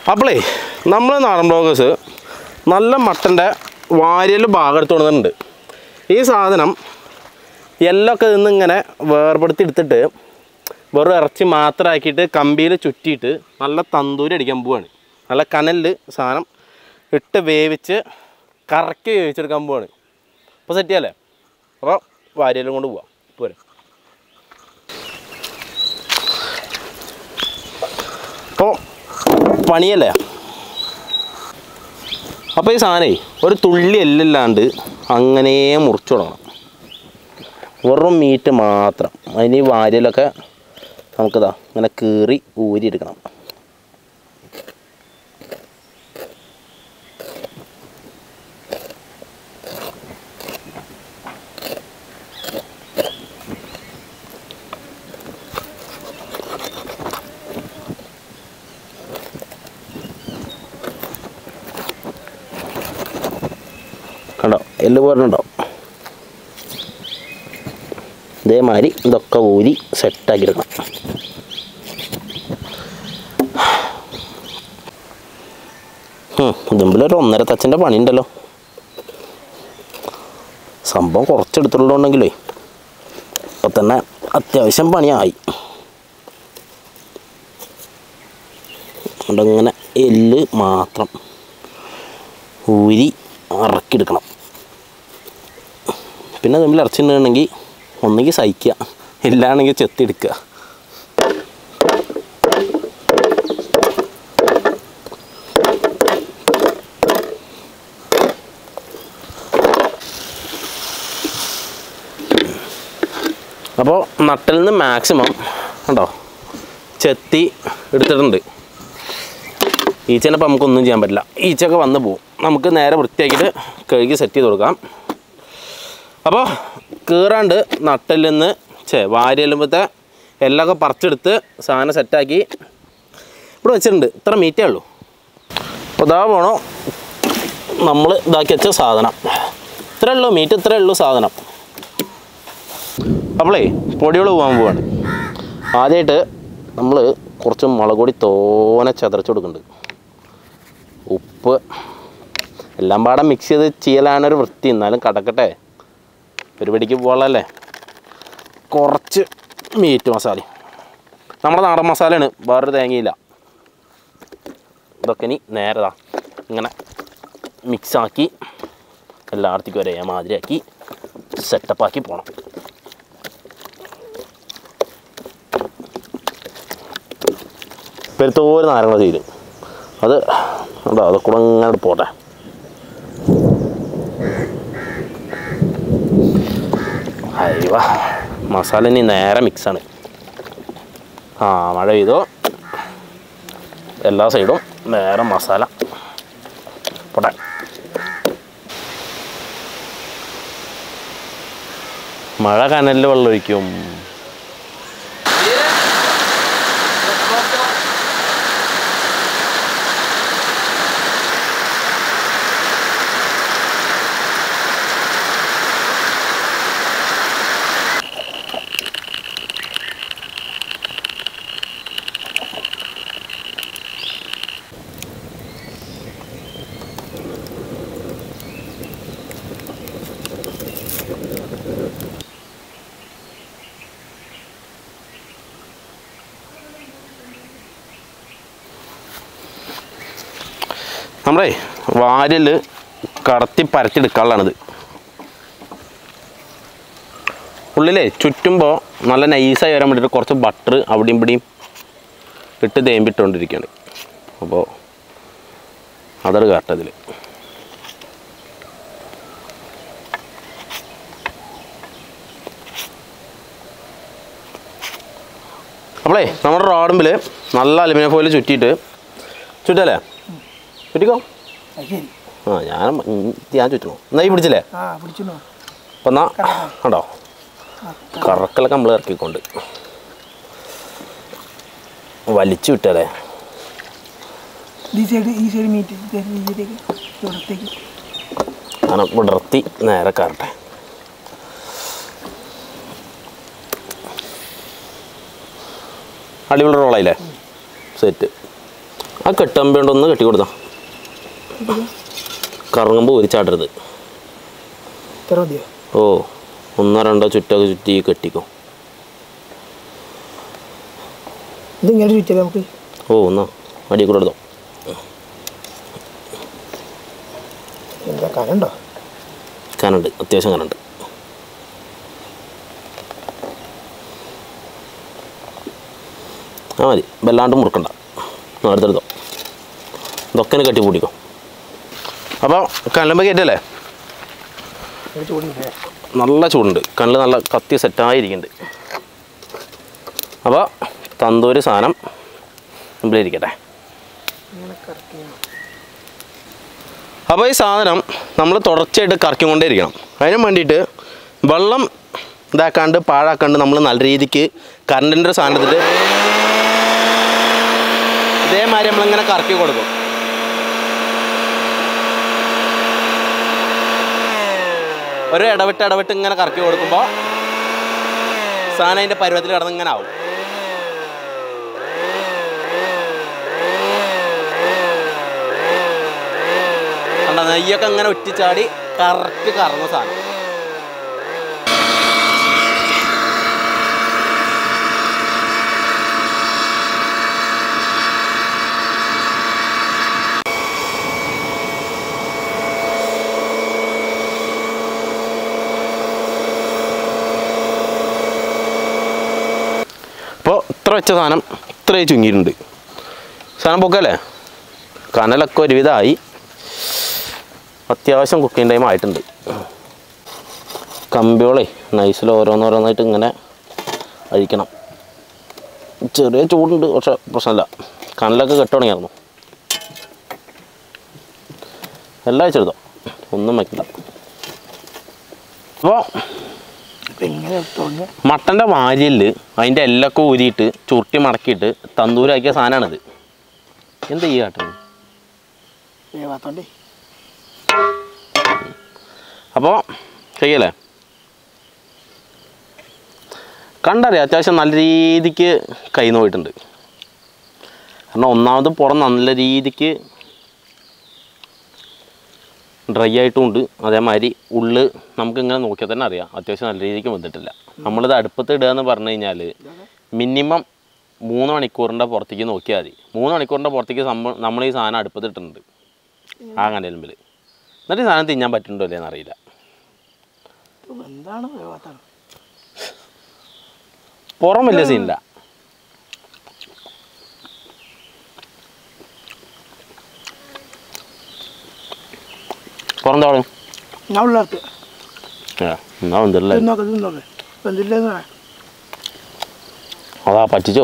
അപ്പോളേ നമ്മൾ നാടൻ ബ്ലോഗേഴ്സ് നല്ല മട്ടൻ്റെ വാരിയൽ ഭാഗം എടുത്ത് കൊണ്ടുവന്നിട്ടുണ്ട് ഈ സാധനം എല്ലൊക്കെ നിന്ന് ഇങ്ങനെ വേർപെടുത്തി എടുത്തിട്ട് വെറും ഇറച്ചി മാത്രമാക്കിയിട്ട് കമ്പിയിൽ ചുറ്റിയിട്ട് നല്ല തന്തൂരി അടിക്കാൻ പോവാണ് നല്ല കനലിൽ സാധനം ഇട്ട് വേവിച്ച് കറക്കി വേവിച്ചെടുക്കാൻ പോവാണ് അപ്പോൾ സെറ്റ് ചെയ്യാല്ലേ അപ്പോൾ വാരിയലും കൊണ്ട് പോവാം പോരെ അപ്പോൾ പണിയല്ലേ അപ്പോൾ ഈ സാധനേ ഒരു തുള്ളി എല്ലില്ലാണ്ട് അങ്ങനെ മുറിച്ചു തുടങ്ങണം വെറും മീറ്റ് മാത്രം അതിന് ഈ വാരിയലൊക്കെ നമുക്കിതാ ഇങ്ങനെ കീറി ഊരിയെടുക്കണം കണ്ടോ എല്ല് പോരണുണ്ടോ ഇതേമാതിരി ഇതൊക്കെ ഊരി സെറ്റാക്കി എടുക്കണം ഇതുമ്പിലൊരു ഒന്നര തച്ചിൻ്റെ പണിയുണ്ടല്ലോ സംഭവം കുറച്ചെടുത്തുള്ളതുകൊണ്ടെങ്കിലേ ഇപ്പം തന്നെ അത്യാവശ്യം പണിയായി അതുകൊണ്ടിങ്ങനെ എല്ല് മാത്രം ഊരി ഇറക്കിയെടുക്കണം പിന്നെ തമ്മിൽ ഇറച്ചിട്ടുണ്ടെങ്കിൽ ഒന്നുകിൽ സഹിക്കുക ഇല്ലാണെങ്കിൽ ചെത്തിയെടുക്കുക അപ്പോൾ നട്ടിൽ നിന്ന് മാക്സിമം കണ്ടോ ചെത്തി എടുത്തിട്ടുണ്ട് ഈച്ചേനെ ഇപ്പം നമുക്കൊന്നും ചെയ്യാൻ പറ്റില്ല ഈച്ചയൊക്കെ വന്ന് പോകും നമുക്ക് നേരെ വൃത്തിയാക്കിയിട്ട് കഴുകി സെറ്റ് ചെയ്ത് കൊടുക്കാം അപ്പോൾ കീറാണ്ട് നട്ടിൽ നിന്ന് ചേ വാരിയല്ലുമ്പത്തെ എല്ലൊക്കെ പറിച്ചെടുത്ത് സാധനം സെറ്റാക്കി ഇവിടെ വെച്ചിട്ടുണ്ട് ഇത്ര മീറ്റേ ഉള്ളൂ അപ്പോൾ ഇതാ പോണോ നമ്മൾ ഇതാക്കി വെച്ച സാധനം ഇത്രേ ഉള്ളൂ മീറ്റ് ഇത്രേ ഉള്ളൂ സാധനം അപ്പോളേ പൊടികൾ പോകാൻ പോവാണ് ആദ്യമായിട്ട് നമ്മൾ കുറച്ച് മുളക് പൊടി തോനെ ചതറച്ച് കൊടുക്കുന്നുണ്ട് ഉപ്പ് എല്ലാം പാടെ മിക്സ് ചെയ്ത് ചെയ്യലാണൊരു വൃത്തി എന്നാലും കടക്കട്ടെ പരിപാടിക്ക് പോകാനല്ലേ കുറച്ച് മീറ്റ് മസാല നമ്മുടെ നാടൻ മസാലയാണ് വേറൊരു തേങ്ങയില്ല ഇതൊക്കെ ഇനി നേരതാ ഇങ്ങനെ മിക്സാക്കി എല്ലായിടത്തേക്കും ഒരേ മാതിരിയാക്കി സെറ്റപ്പാക്കി പോകണം പെരുത്തോര് നാരങ്ങ തീരും അത് ഉണ്ടോ അത് കൂടെ ഇങ്ങനെ പോട്ടെ അയ്യോ മസാല ഇനി നേരെ മിക്സാണ് ആ മഴ പെയ്തോ എല്ലാ സൈഡും നേരെ മസാല പോട്ടെ മഴ കനലിൽ വെള്ളമൊഴിക്കും നമ്മുടെ വാരിൽ കടത്തി പരത്തിയെടുക്കാനുള്ളതാണിത് ഉള്ളിലേ ചുറ്റുമ്പോൾ നല്ല നൈസായി വരാൻ വേണ്ടിയിട്ട് കുറച്ച് ബട്ടർ അവിടെയും ഇവിടെയും ഇട്ട് തേമ്പിട്ടുകൊണ്ടിരിക്കുകയാണ് അപ്പോൾ അതൊരു കറക്റ്റതിൽ അപ്പോളേ നമ്മുടെ റോഡുമ്പിൽ നല്ല അലുമിനിയം ഫോയിൽ ചുറ്റിയിട്ട് ചുറ്റല്ലേ ചുറ്റിക്കോ അത് ശരി ആ ഞാൻ ഞാൻ ചുറ്റണോ എന്നാ ഈ പിടിച്ചില്ലേ ആ പിടിച്ചു അപ്പം എന്നാ കണ്ടോ കറക്കലൊക്കെ നമ്മൾ ഇറക്കിക്കൊണ്ട് വലിച്ചു വിട്ടല്ലേ ഈ സൈഡ് ഈ സൈഡ് മീറ്റ് ഇതിലേക്ക് ഇവിടത്തേക്ക് അങ്ങനെ വിടർത്തി നേരെ കയറട്ടെ അടിപൊളി റോളായില്ലേ സെറ്റ് ആ കെട്ടമ്പേണ്ട ഒന്ന് കെട്ടി കൊടുത്താ കറങ്ങുമ്പോൾ ഒരു ചാടരുത് ഇത്ര മതിയോ ഓ ഒന്നോ രണ്ടോ ചുറ്റൊക്കെ ചുറ്റി കെട്ടിക്കോ ഇതിങ്ങനെ ചുറ്റിയാലേ നമുക്ക് ഓ എന്നാ അടി കൂടെ എടുത്തോ എന്താ കനണ്ടോ കനുണ്ട് അത്യാവശ്യം കനുണ്ട് ആ മതി വല്ലാണ്ട് മുറുക്കണ്ട ആ, എടുത്തെടുത്തോ ഇതൊക്കെ കെട്ടി പൂട്ടിക്കോ അപ്പോൾ കല്ലുമ്പ കയറ്റല്ലേ ഒരു ചൂടില്ലേ നല്ല ചൂടുണ്ട് കണ്ണിൽ നല്ല കത്തി സെറ്റായിരിക്കുന്നുണ്ട് അപ്പോൾ തന്തൂര് സാധനം ഇവിടെ ഇരിക്കട്ടെ ഇങ്ങനെ കറക്റ്റ് ചെയ്യണം അപ്പോൾ ഈ സാധനം നമ്മൾ തുടർച്ചയായിട്ട് കറക്കിക്കൊണ്ടേ ഇരിക്കണം അതിന് വേണ്ടിയിട്ട് വെള്ളം ഇതാക്കാണ്ട് പാഴാക്കാണ്ട് നമ്മൾ നല്ല രീതിക്ക് കറണ്ടിൻ്റെ ഒരു സാധനത്തിൽ ഇതേമാതിരി നമ്മളിങ്ങനെ കറക്കി കൊടുക്കും ഒരു ഇടവിട്ട് ഇടവിട്ട് ഇങ്ങനെ കറക്കി കൊടുക്കുമ്പോൾ സാധനം അതിൻ്റെ പരുവത്തിൽ കിടന്ന് ഇങ്ങനെ ആവും കണ്ട നെയ്യൊക്കെ ഇങ്ങനെ ഒറ്റിച്ചാടി കറക്റ്റ് കറങ്ങുന്ന സാധനം ഇപ്പോൾ ഇത്ര വെച്ച സാധനം ഇത്രയും ചുങ്ങിയിട്ടുണ്ട് സാധനം പൊക്കല്ലേ കനലൊക്കെ ഒരുവിധമായി അത്യാവശ്യം കുക്കിംഗ് ടൈം ആയിട്ടുണ്ട് കമ്പിയോളെ നൈസിൽ ഓരോന്നോരോന്നായിട്ട് ഇങ്ങനെ അഴിക്കണം ചെറിയ ചൂടുണ്ട് പക്ഷെ പ്രശ്നമില്ല കനലൊക്കെ കെട്ട് തുടങ്ങിയായിരുന്നു എല്ലാം അയച്ചെടുത്തോ ഒന്നും വയ്ക്കണ്ട അപ്പോൾ ഇപ്പം ഇങ്ങനെ തുടങ്ങിയ മട്ടൻ്റെ വാരിയലിൽ അതിൻ്റെ എല്ലൊക്കെ ഊരിയിട്ട് ചുരുട്ടി മടക്കിയിട്ട് തന്തൂരാക്കിയ സാധനമാണിത് എന്താ ഈ കാട്ടുന്നത് വേവാത്തോണ്ടേ അപ്പോൾ ചെയ്യല്ലേ കണ്ടറിയാം അത്യാവശ്യം നല്ല രീതിക്ക് കൈ പോയിട്ടുണ്ട് കാരണം ഒന്നാമത് പുറം നല്ല രീതിക്ക് ഡ്രൈ ആയിട്ടുമുണ്ട് അതേമാതിരി ഉള്ള് നമുക്കിങ്ങനെ നോക്കിയാൽ തന്നെ അറിയാം അത്യാവശ്യം നല്ല രീതിക്ക് വന്നിട്ടില്ല നമ്മളിത് അടുപ്പത്ത് ഇടുക എന്ന് പറഞ്ഞു കഴിഞ്ഞാൽ മിനിമം മൂന്ന് മണിക്കൂറിൻ്റെ പുറത്തേക്ക് നോക്കിയാൽ മതി മൂന്ന് മണിക്കൂറിൻ്റെ പുറത്തേക്ക് സംഭവം നമ്മൾ ഈ സാധനം അടുപ്പത്തിട്ടുണ്ട് ആ കണ്ടലുമ്പിൽ എന്നിട്ട് ഈ സാധനം തിന്നാൻ പറ്റുന്നുണ്ടോ ഇല്ലയെന്ന് അറിയില്ല ഇത് എന്താണ് വേവാത്താണ് പുറം വലിയ സീനില്ല പുറം താളും ഞാൻ ഉള്ളടത്ത് എന്നാ വന്നില്ല തിന്നോക്കെ തിന്നോക്കെ വെന്തില്ലെന്ന് പറയാം അതാ പറ്റിച്ചോ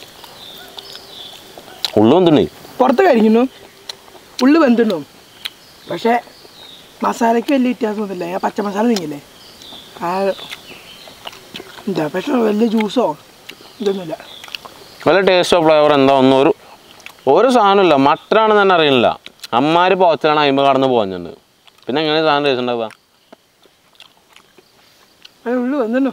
ഉള്ളു വന്നിട്ടുണ്ട് പുറത്ത് കഴിക്കുന്നു ഉള്ളു വെന്തിട്ടുണ്ടോ പക്ഷേ മസാലയ്ക്ക് വലിയ വ്യത്യാസമൊന്നുമില്ല ഞാൻ പച്ച മസാല തിങ്ങില്ലേ ആ എന്താ പക്ഷെ വലിയ ജ്യൂസോ ഇതൊന്നുമില്ല വല്ല ടേസ്റ്റോ ഫ്ലേവർ എന്താ ഒന്നും ഒരു ഒരു സാധനമില്ല മട്ടനാണെന്ന് തന്നെ അറിയില്ല അമ്മാര് പോച്ചലാണ് അയിമ്പ കടന്ന് പോകുന്നുണ്ട് പിന്നെ എങ്ങനെ സാധനം ടേസ്റ്റ് ഉണ്ടാവുക അത് ഉള്ളു വെന്തിട്ടുണ്ടോ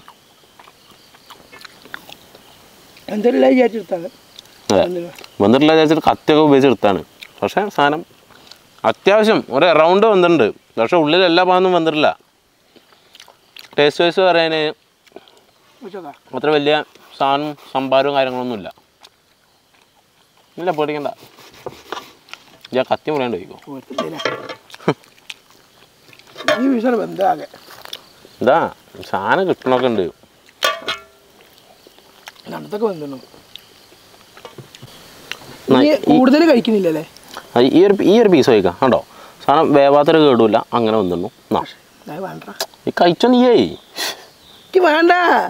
എന്തെല്ലാം വിചാരിച്ചെടുത്താണ് അതെ വന്നിട്ടില്ല വിചാരിച്ചിട്ട് കത്തിയൊക്കെ ഉപയോഗിച്ച് എടുത്താണ് പക്ഷേ സാധനം അത്യാവശ്യം ഒരു എറൗണ്ട് വന്നിട്ടുണ്ട് പക്ഷേ ഉള്ളിൽ എല്ലാ ഭാഗത്തും വന്നിട്ടില്ല ടേസ്റ്റ് വൈസ് പറയാൻ വെച്ചോക്കാം അത്ര വലിയ സാധനം സംഭാരവും കാര്യങ്ങളൊന്നുമില്ല ഇല്ല പേടിക്കണ്ട ഞാൻ കത്തി മുറിയാണ്ട് ചോദിക്കും കൊടുത്തില്ല ഈ വിഷയം ബന്ധാകെ ഇതാ സാധനം കിട്ടണമൊക്കെ ഉണ്ട് രണ്ടത്തൊക്കെ വന്നിട്ടുണ്ടോ ന- ഈ കൂടുതൽ കഴിക്കുന്നില്ലല്ലേ അത് ഈ ഒരു ഈ ഒരു പീസ് കഴിക്കാം കണ്ടോ സാധനം വേവാത്തൊരു കേടില്ല അങ്ങനെ വന്നിരുന്നു എന്നാ അത് വേണ്ട ഈ കഴിച്ചോ നീയേ എനിക്ക് വേണ്ട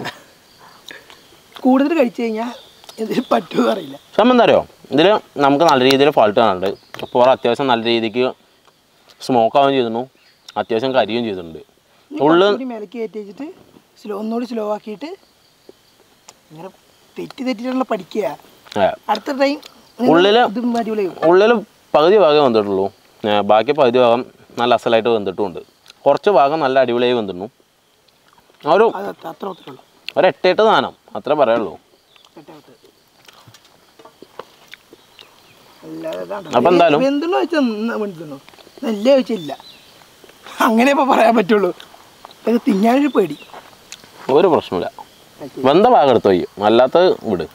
കൂടുതൽ കഴിച്ചു കഴിഞ്ഞാൽ എന്തെങ്കിലും പറ്റുമോ അറിയില്ല സംഭവം എന്താ അറിയോ ഇതിൽ നമുക്ക് നല്ല രീതിയിൽ ഫാൾട്ട് കാണുന്നുണ്ട് അപ്പോൾ അത്യാവശ്യം നല്ല രീതിക്ക് സ്മോക്ക് ആവുകയും ചെയ്തിരുന്നു അത്യാവശ്യം കരിയും ചെയ്തിട്ടുണ്ട് ഉള്ളു കൂടി മേലേക്ക് കയറ്റി വെച്ചിട്ട് സ്ലോ ഒന്നുകൂടി സ്ലോ ആക്കിയിട്ട് ഇങ്ങനെ തെറ്റി തെറ്റിട്ടുള്ള പഠിക്കുക ഏ, അടുത്ത ടൈം ഉള്ളില് ഇതും അടിപൊളിയാവും ഉള്ളിൽ പകുതി ഭാഗം വന്നിട്ടുള്ളൂ ഏ, ബാക്കി പകുതി ഭാഗം നല്ല അസലായിട്ട് വന്നിട്ടുമുണ്ട് കുറച്ച് ഭാഗം നല്ല അടിപൊളിയായി വന്നിരുന്നു ആ ഒരു അത് അത്ര അത്ര ഒത്തിട്ടുള്ളൂ ഒരു എട്ട് എട്ട് സാധനം അത്രേ പറയുള്ളൂ അല്ലാതെ ഇതാണ്ടോ. അപ്പൊ എന്തായാലും? വെന്തുണോ വെച്ചാൽ വെന്തുണോ നെല്ലേ വെച്ചില്ല അങ്ങനെ ഇപ്പൊ പറയാൻ പറ്റുള്ളൂ അത് തിന്നാനൊരു പേടി ഒരു പ്രശ്നമില്ല വെന്ത ഭാഗം എടുത്ത് വയ്യും അല്ലാത്ത വിട്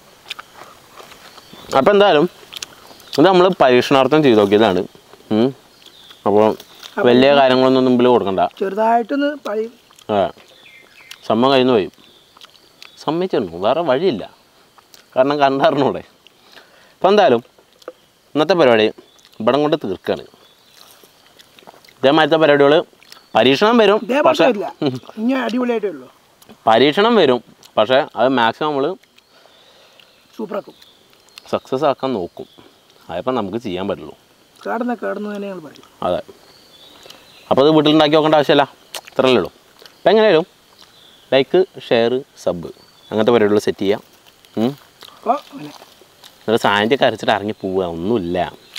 അപ്പം എന്തായാലും ഇത് നമ്മൾ പരീക്ഷണാർത്ഥം ചെയ്ത് നോക്കിയതാണ് ഉം. അപ്പോൾ വലിയ കാര്യങ്ങളൊന്നും മുമ്പിൽ കൊടുക്കണ്ട ചെറുതായിട്ടൊന്ന് പഴി ആ സമ്മ കഴിഞ്ഞു പോയി സമ്മതിച്ചിരുന്നു വേറെ വഴിയില്ല കാരണം കണ്ടറിഞ്ഞൂടെ അപ്പം എന്തായാലും ഇന്നത്തെ പരിപാടി ഇവിടം കൊണ്ട് തീർക്കുകയാണ് ഇതേമാതിരത്തെ പരിപാടികൾ പരീക്ഷണം വരും ഇതേ പക്ഷേ പക്ഷമില്ല ഇനി അടിപൊളിയായിട്ടേ ഉള്ളൂ പരീക്ഷണം വരും പക്ഷേ അത് മാക്സിമം നമ്മൾ സൂപ്പറാക്കും സക്സസ് ആക്കാൻ നോക്കും അതിപ്പോൾ നമുക്ക് ചെയ്യാൻ പറ്റുള്ളൂ കേടന്ന കേടന്ന് തന്നെ ഞങ്ങൾ പറയും അതെ അപ്പോൾ അത് വീട്ടിലുണ്ടാക്കി നോക്കേണ്ട ആവശ്യമില്ല ഇത്രയല്ലേ ഉള്ളൂ അപ്പം എങ്ങനെയായാലും ലൈക്ക് ഷെയർ സബ് അങ്ങനത്തെ പരിപാടികൾ സെറ്റ് ചെയ്യാം ഉം. അപ്പോൾ അങ്ങനെ എന്നിട്ട് സാധനത്തൊക്കെ അരച്ചിട്ട് ഇറങ്ങി പോവുക ഒന്നുമില്ല